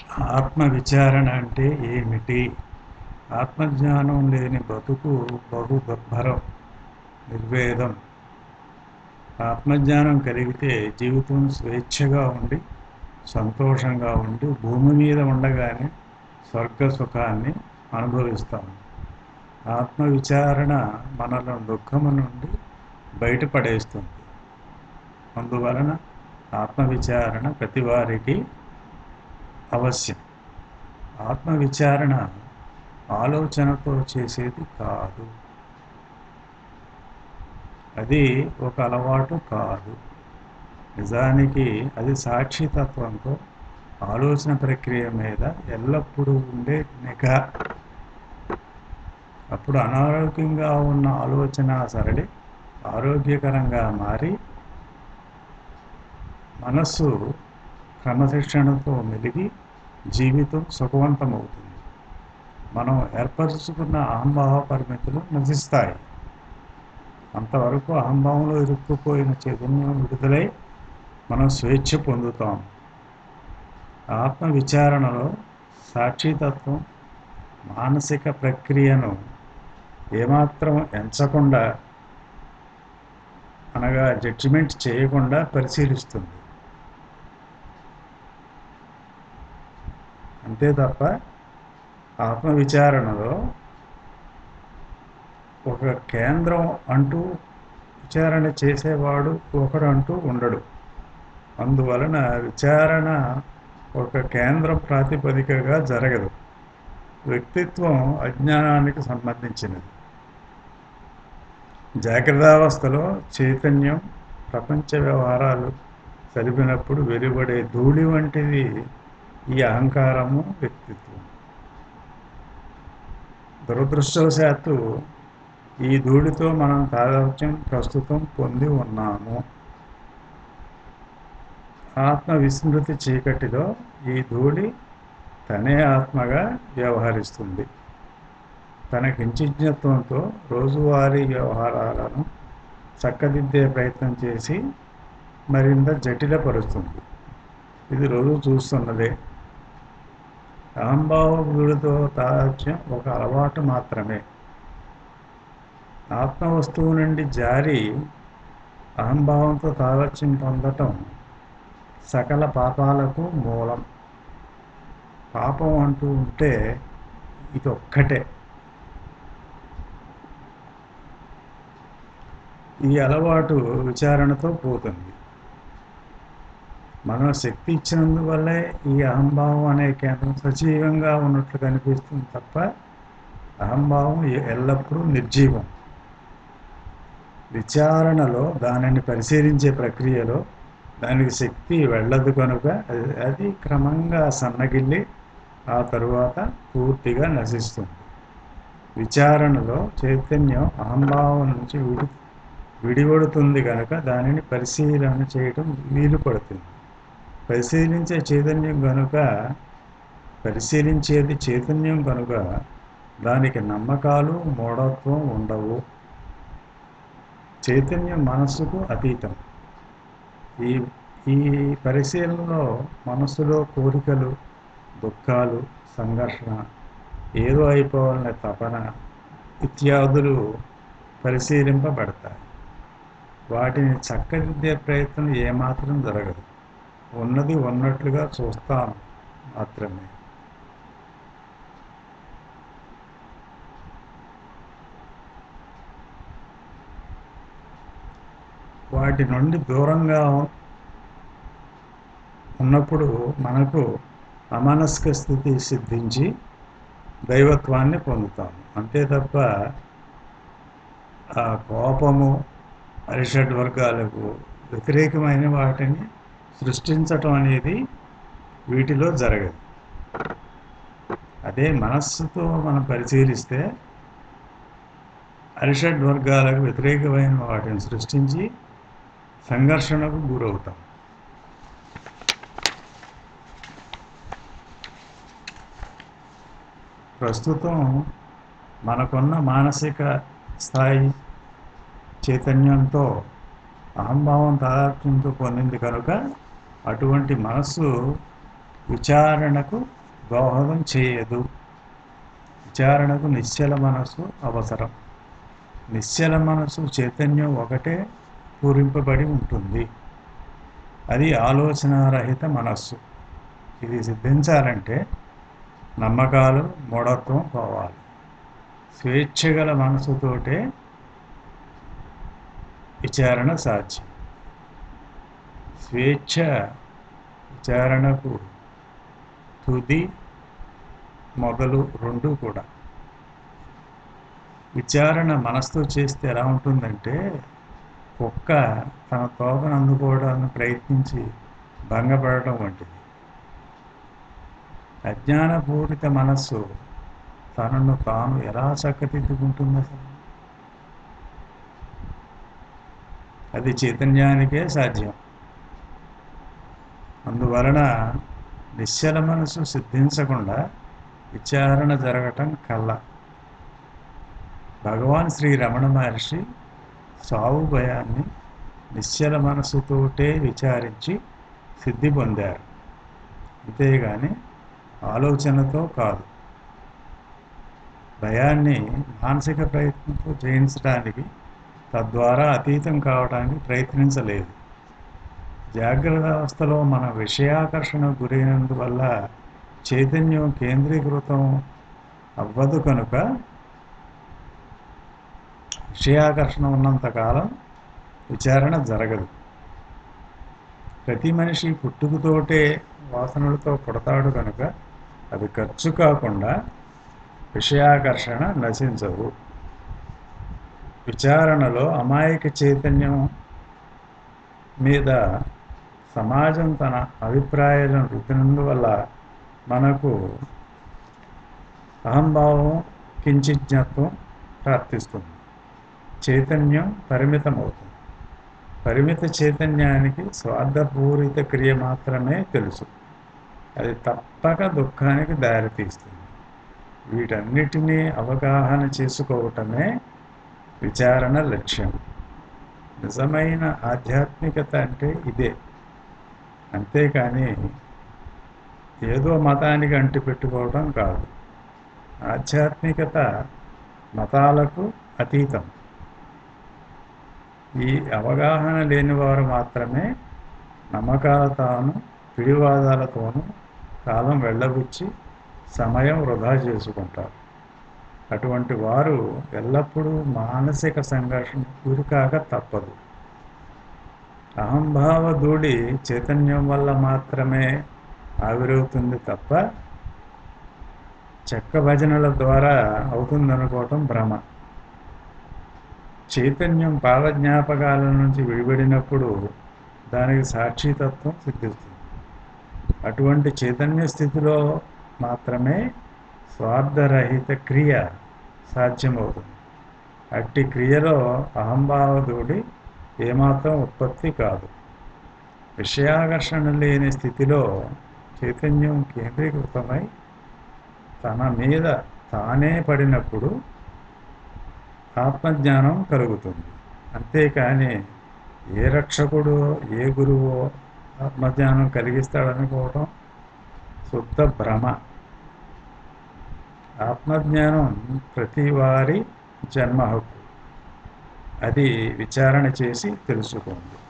ఆత్మ విచారణ అంటే ఏమిటి ఆత్మజ్ఞానం లేని బతుకు బహు దుర్భరం నిర్వేదం ఆత్మజ్ఞానం కలిగితే జీవితం స్వేచ్ఛగా ఉండి సంతోషంగా ఉండి భూమి మీద ఉండగానే స్వర్గ సుఖాన్ని అనుభవిస్తాము ఆత్మ విచారణ మనలో దుఃఖము నుండి బయటపడేస్తుంది అందువలన ఆత్మ విచారణ ప్రతి వారికి అవశ్యం ఆత్మ విచారణ ఆలోచనతో చేసేది కాదు అది ఒక అలవాటు కాదు నిజానికి అది సాక్షితత్వంతో ఆలోచన ప్రక్రియ మీద ఎల్లప్పుడూ ఉండే నిఘా అప్పుడు అనారోగ్యంగా ఉన్న ఆలోచన సరళి ఆరోగ్యకరంగా మారి మనస్సు క్రమశిక్షణతో మెలిగి జీవితం సుఖవంతమవుతుంది మనం ఏర్పరచుకున్న అహంభావ పరిమితులు నశిస్తాయి అంతవరకు అహంభావంలో ఇరుక్కుపోయిన చైతన్యం విడుదలై మనం స్వేచ్ఛ పొందుతాం ఆత్మ విచారణలో సాక్షితత్వం మానసిక ప్రక్రియను ఏమాత్రం ఎంచకుండా అనగా జడ్జిమెంట్ చేయకుండా పరిశీలిస్తుంది అంతే తప్ప ఆత్మ విచారణలో ఒక కేంద్రం అంటూ విచారణ చేసేవాడు ఒకడు అంటూ ఉండడు అందువలన విచారణ ఒక కేంద్రం ప్రాతిపదికగా జరగదు వ్యక్తిత్వం అజ్ఞానానికి సంబంధించినది జాగ్రత్తావస్థలో చైతన్యం ప్రపంచ వ్యవహారాలు కలిపినప్పుడు వెలువడే ధూళి వంటిది ఈ అహంకారము వ్యక్తిత్వం దురదృష్టవశాత్తు ఈ ధూళితో మనం తాదాత్యం ప్రస్తుతం పొంది ఉన్నాము ఆత్మ విస్మృతి చీకటిలో ఈ ధూళి తనే ఆత్మగా వ్యవహరిస్తుంది తన కించిజ్ఞత్వంతో రోజువారీ వ్యవహారాలను చక్కదిద్దే ప్రయత్నం చేసి మరింత జటిలపరుస్తుంది ఇది రోజు చూస్తున్నదే అహంభావగుడితో తాదాత్యం ఒక అలవాటు మాత్రమే ఆత్మ వస్తువు నుండి జారి అహంభావంతో తాదాత్యం పొందటం సకల పాపాలకు మూలం పాపం అంటూ ఉంటే ఇది ఒక్కటే ఈ అలవాటు విచారణతో పోతుంది మనం శక్తి ఇచ్చినందువల్లే ఈ అహంభావం అనే కేంద్రం సజీవంగా ఉన్నట్లు కనిపిస్తుంది తప్ప అహంభావం ఎల్లప్పుడూ నిర్జీవం విచారణలో దానిని పరిశీలించే ప్రక్రియలో దానికి శక్తి వెళ్ళదు కనుక అది క్రమంగా సన్నగిల్లి ఆ తరువాత పూర్తిగా నశిస్తుంది విచారణలో చైతన్యం అహంభావం నుంచి విడి విడిపడుతుంది కనుక దానిని పరిశీలన చేయటం వీలు పడుతుంది పరిశీలించే చైతన్యం కనుక పరిశీలించేది చైతన్యం కనుక దానికి నమ్మకాలు మూఢత్వం ఉండవు చైతన్యం మనస్సుకు అతీతం ఈ ఈ పరిశీలనలో మనస్సులో కోరికలు దుఃఖాలు సంఘర్షణ ఏదో అయిపోవాలనే తపన ఇత్యాదులు పరిశీలింపబడతాయి వాటిని చక్కదిద్దే ప్రయత్నం ఏమాత్రం జరగదు ఉన్నది ఉన్నట్లుగా చూస్తాం మాత్రమే వాటి నుండి దూరంగా ఉన్నప్పుడు మనకు అమానసిక స్థితి సిద్ధించి దైవత్వాన్ని పొందుతాము అంతే తప్ప ఆ కోపము అరిషడ్ వర్గాలకు వ్యతిరేకమైన వాటిని సృష్టించటం అనేది వీటిలో జరగదు అదే మనస్సుతో మనం పరిశీలిస్తే అరిషడ్ వర్గాలకు వ్యతిరేకమైన వాటిని సృష్టించి సంఘర్షణకు గురవుతాం ప్రస్తుతం మనకున్న మానసిక స్థాయి చైతన్యంతో అహంభావం తాదాత్మ్యంతో పొందింది కనుక అటువంటి మనస్సు విచారణకు దోహదం చేయదు విచారణకు నిశ్చల మనసు అవసరం నిశ్చల మనసు చైతన్యం ఒకటే పూరింపబడి ఉంటుంది అది ఆలోచనారహిత మనస్సు ఇది సిద్ధించాలంటే నమ్మకాలు మూఢత్వం పోవాలి స్వేచ్ఛ గల మనసుతోటే విచారణ సాధ్యం స్వేచ్ఛ విచారణకు తుది మొదలు రెండు కూడా విచారణ మనసుతో చేస్తే ఎలా ఉంటుందంటే కుక్క తన తోకను అందుకోవడానికి ప్రయత్నించి భంగపడటం వంటిది అజ్ఞానపూరిత మనస్సు తనను తాను ఎలా చక్కదిద్దుకుంటుంది అసలు అది చైతన్యానికే సాధ్యం అందువలన నిశ్చల మనసు సిద్ధించకుండా విచారణ జరగటం కల్ల భగవాన్ శ్రీ రమణ మహర్షి సావు భయాన్ని నిశ్చల మనసుతోటే విచారించి సిద్ధి పొందారు అంతేగాని ఆలోచనతో కాదు భయాన్ని మానసిక ప్రయత్నంతో జయించడానికి తద్వారా అతీతం కావడానికి ప్రయత్నించలేదు జాగ్రత్త అవస్థలో మన విషయాకర్షణ గురైనందువల్ల చైతన్యం కేంద్రీకృతం అవ్వదు కనుక విషయాకర్షణ ఉన్నంతకాలం విచారణ జరగదు ప్రతి మనిషి పుట్టుకతోటే వాసనలతో పుడతాడు కనుక అది ఖర్చు కాకుండా విషయాకర్షణ నశించవు విచారణలో అమాయక చైతన్యం మీద సమాజం తన అభిప్రాయాలను రుద్దినందువల్ల మనకు అహంభావం కించిజ్ఞత్వం ప్రాప్తిస్తుంది చైతన్యం పరిమితమవుతుంది పరిమిత చైతన్యానికి స్వార్థపూరిత క్రియ మాత్రమే తెలుసు అది తప్పక దుఃఖానికి దారితీస్తుంది వీటన్నిటినీ అవగాహన చేసుకోవటమే విచారణ లక్ష్యం నిజమైన ఆధ్యాత్మికత అంటే ఇదే అంతేకాని ఏదో మతానికి అంటి పెట్టుకోవడం కాదు ఆధ్యాత్మికత మతాలకు అతీతం ఈ అవగాహన లేని వారు మాత్రమే నమ్మకాలతోనూ పిడివాదాలతోనూ కాలం వెళ్ళబుచ్చి సమయం వృధా చేసుకుంటారు అటువంటి వారు ఎల్లప్పుడూ మానసిక సంఘర్షణ గురికాక తప్పదు అహంభావ దూడి చైతన్యం వల్ల మాత్రమే ఆవిరవుతుంది తప్ప చెక్క భజనల ద్వారా అవుతుందనుకోవటం భ్రమ చైతన్యం పాదజ్ఞాపకాల నుంచి విడిపడినప్పుడు దానికి సాక్షితత్వం సిద్ధిస్తుంది అటువంటి చైతన్య స్థితిలో మాత్రమే స్వార్థరహిత క్రియ సాధ్యమవుతుంది అట్టి క్రియలో అహంభావదోడి ఏమాత్రం ఉత్పత్తి కాదు విషయాకర్షణ లేని స్థితిలో చైతన్యం కేంద్రీకృతమై తన మీద తానే పడినప్పుడు ఆత్మజ్ఞానం కలుగుతుంది అంతేకాని ఏ రక్షకుడు ఏ గురువో ఆత్మజ్ఞానం కలిగిస్తాడనుకోవటం శుద్ధ భ్రమ ఆత్మజ్ఞానం ప్రతి వారి జన్మ హక్కు అది విచారణ చేసి తెలుసుకోండి